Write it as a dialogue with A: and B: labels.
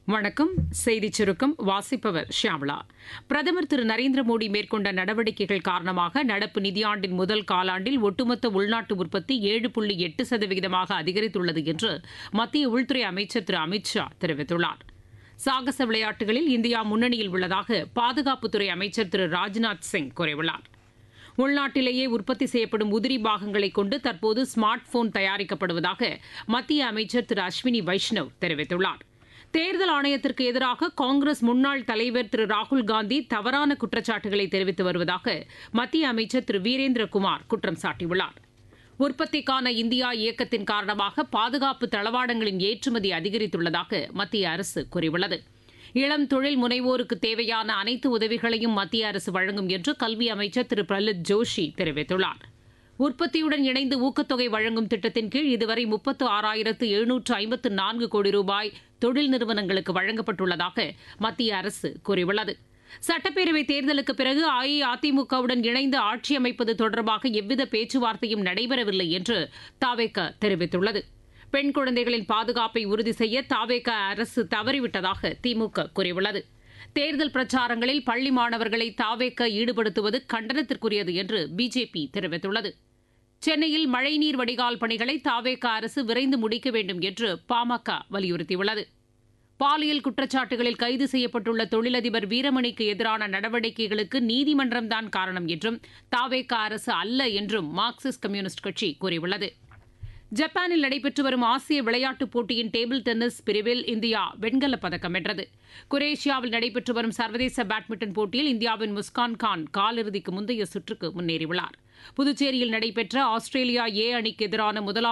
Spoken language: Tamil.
A: வணக்கம் செய்திச் சுருக்கம் வாசிப்பவர் ஷியாமளா பிரதமர் திரு நரேந்திர மோடி மேற்கொண்ட நடவடிக்கைகள் காரணமாக நடப்பு நிதியாண்டின் முதல் காலாண்டில் ஒட்டுமொத்த உள்நாட்டு உற்பத்தி ஏழு புள்ளி எட்டு சதவிகிதமாக அதிகரித்துள்ளது என்று மத்திய உள்துறை அமைச்சர் திரு அமித் ஷா தெரிவித்துள்ளார் சாகச விளையாட்டுகளில் இந்தியா முன்னணியில் உள்ளதாக பாதுகாப்புத்துறை அமைச்சர் திரு ராஜ்நாத் சிங் கூறியுள்ளார் உள்நாட்டிலேயே உற்பத்தி செய்யப்படும் உதிரி பாகங்களை கொண்டு தற்போது ஸ்மார்ட் போன் தயாரிக்கப்படுவதாக மத்திய அமைச்சர் திரு அஸ்வினி வைஷ்ணவ் தெரிவித்துள்ளார் தேர்தல் ஆணையத்திற்கு எதிராக காங்கிரஸ் முன்னாள் தலைவர் திரு ராகுல் காந்தி தவறான குற்றச்சாட்டுகளை தெரிவித்து வருவதாக மத்திய அமைச்சர் திரு வீரேந்திரகுமார் குற்றம் சாட்டியுள்ளார் உற்பத்திக்கான இந்தியா இயக்கத்தின் காரணமாக பாதுகாப்பு தளவாடங்களின் ஏற்றுமதி அதிகரித்துள்ளதாக மத்திய அரசு கூறியுள்ளது இளம் தொழில் முனைவோருக்கு தேவையான அனைத்து உதவிகளையும் மத்திய அரசு வழங்கும் என்று கல்வி அமைச்சர் திரு பிரஹ்லாத் ஜோஷி தெரிவித்துள்ளார் உற்பத்தியுடன் இணைந்து ஊக்கத்தொகை வழங்கும் திட்டத்தின் கீழ் இதுவரை முப்பத்து ஆறாயிரத்து எழுநூற்று ஐம்பத்து நான்கு கோடி ரூபாய் தொழில் நிறுவனங்களுக்கு வழங்கப்பட்டுள்ளதாக மத்திய அரசு கூறியுள்ளது சட்டப்பேரவை தேர்தலுக்கு பிறகு அஇஅதிமுகவுடன் இணைந்து ஆட்சி அமைப்பது தொடர்பாக எவ்வித பேச்சுவார்த்தையும் நடைபெறவில்லை என்று தாவேக தெரிவித்துள்ளது பெண் குழந்தைகளின் பாதுகாப்பை உறுதி செய்ய தாவேக அரசு தவறிவிட்டதாக திமுக கூறியுள்ளது தேர்தல் பிரச்சாரங்களில் பள்ளி மாணவர்களை தாவேக்க ஈடுபடுத்துவது கண்டனத்திற்குரியது என்று பிஜேபி தெரிவித்துள்ளது சென்னையில் மழைநீர் வடிகால் பணிகளை தாவேக்க அரசு விரைந்து முடிக்க வேண்டும் என்று பாமக வலியுறுத்தியுள்ளது பாலியல் குற்றச்சாட்டுகளில் கைது செய்யப்பட்டுள்ள தொழிலதிபர் வீரமணிக்கு எதிரான நடவடிக்கைகளுக்கு நீதிமன்றம்தான் காரணம் என்றும் தாவேக்க அரசு அல்ல என்றும் மார்க்சிஸ்ட் கம்யூனிஸ்ட் கட்சி கூறியுள்ளது ஜப்பானில் நடைபெற்று வரும் ஆசிய விளையாட்டுப் போட்டியின் டேபிள் டென்னிஸ் பிரிவில் இந்தியா வெண்கலப் பதக்கம் வென்றது குரேஷியாவில் நடைபெற்று வரும் சர்வதேச பேட்மிண்டன் போட்டியில் இந்தியாவின் முஸ்கான் கான் காலிறுதிக்கு முந்தைய சுற்றுக்கு முன்னேறியுள்ளார் புதுச்சேரியில் நடைபெற்ற ஆஸ்திரேலியா ஏ அணிக்கு எதிரான முதலாம்